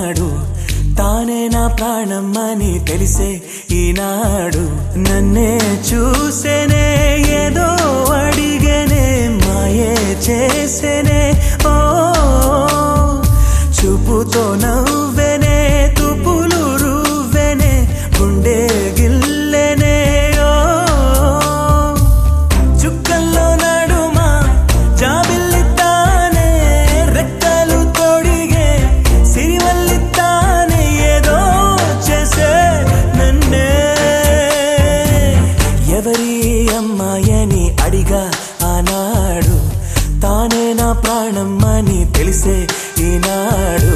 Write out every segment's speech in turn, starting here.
ఆనాడు తానే నా ప్రాణం అని తెలిసే ఈనాడు నన్నే చూసేనే ఏదో అడిగనే మాయే చేసేనే ఓ చూపుతో నవ్వెనే తుపులు రువ్వెనే గుండె గిల్లెనే ఓ చుక్కల్లో నడుమా జాబిల్లితానే రెక్కలు తొడిగే సిరివల్లితానే ఏదో చేసే నన్నే ఎవరి అమ్మాయని అడిగా ఆనాడు తానే నా ప్రాణం అని తెలిసే ఈనాడు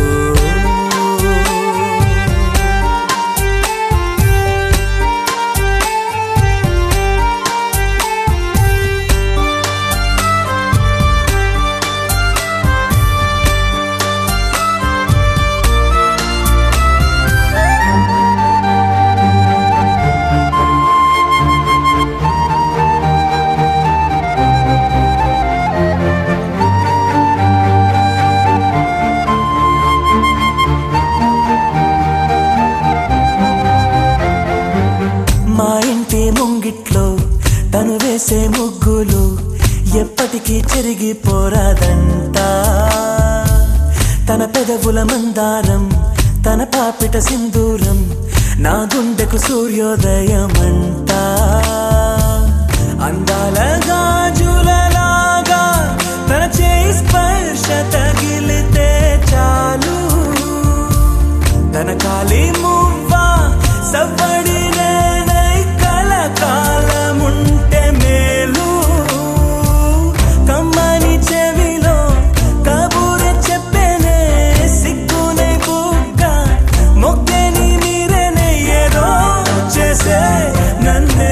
మా ఇంటి ముంగిట్లో తను వేసే ముగ్గులు ఎప్పటికీ చెరిగిపోరాదంట తన పెదవుల మందారం తన పాపిట సింధూరం నా గుండెకు సూర్యోదయమంట అందాల గాజులలాగా తన చేయి స్పర్శ తగిలితే చాలు తన కాలి మువ్వా సవ్వడి నేనై కలకాలముంటే మేలు కమ్మని చెవిలో కబూరె చెప్పేనే సిగ్గునే బుగ్గ మొగ్గని మీరేనే ఏదో చేసే నన్నే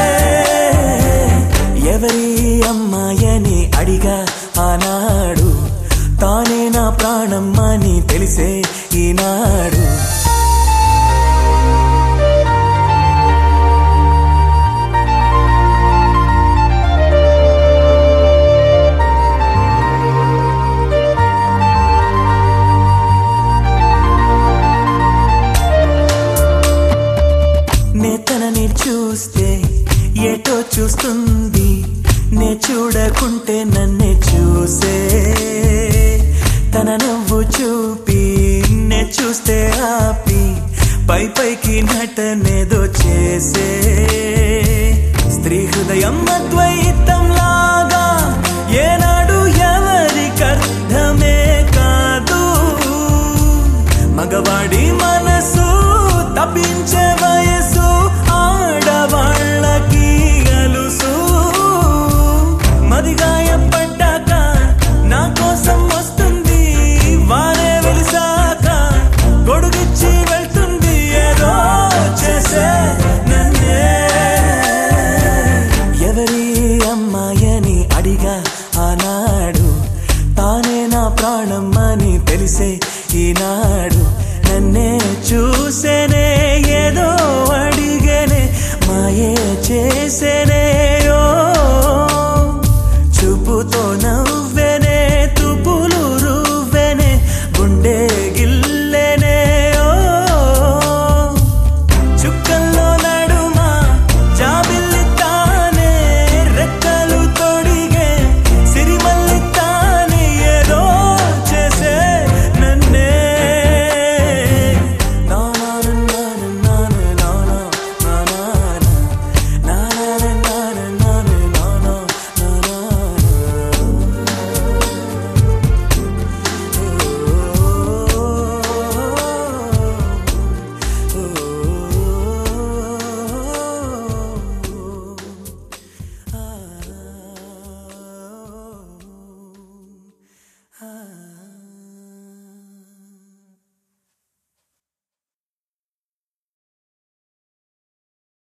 ఎవరి అమ్మాయని అడిగా ఆనాడు తానే నా ప్రాణం అని తెలిసే ఈనాడు నే తనని చూస్తే ఏటో చూస్తుంది నే చూడకుంటే నన్నే చూసే తన నవ్వు చూపి నే చూస్తే ఆపి పై పైకి నటనేదో చేసే స్త్రీ హృదయం అద్వైతం లాగా ఏనాడు ఎవరికర్థమే కాదు మగవాడి మనసు తప్పించే వయసు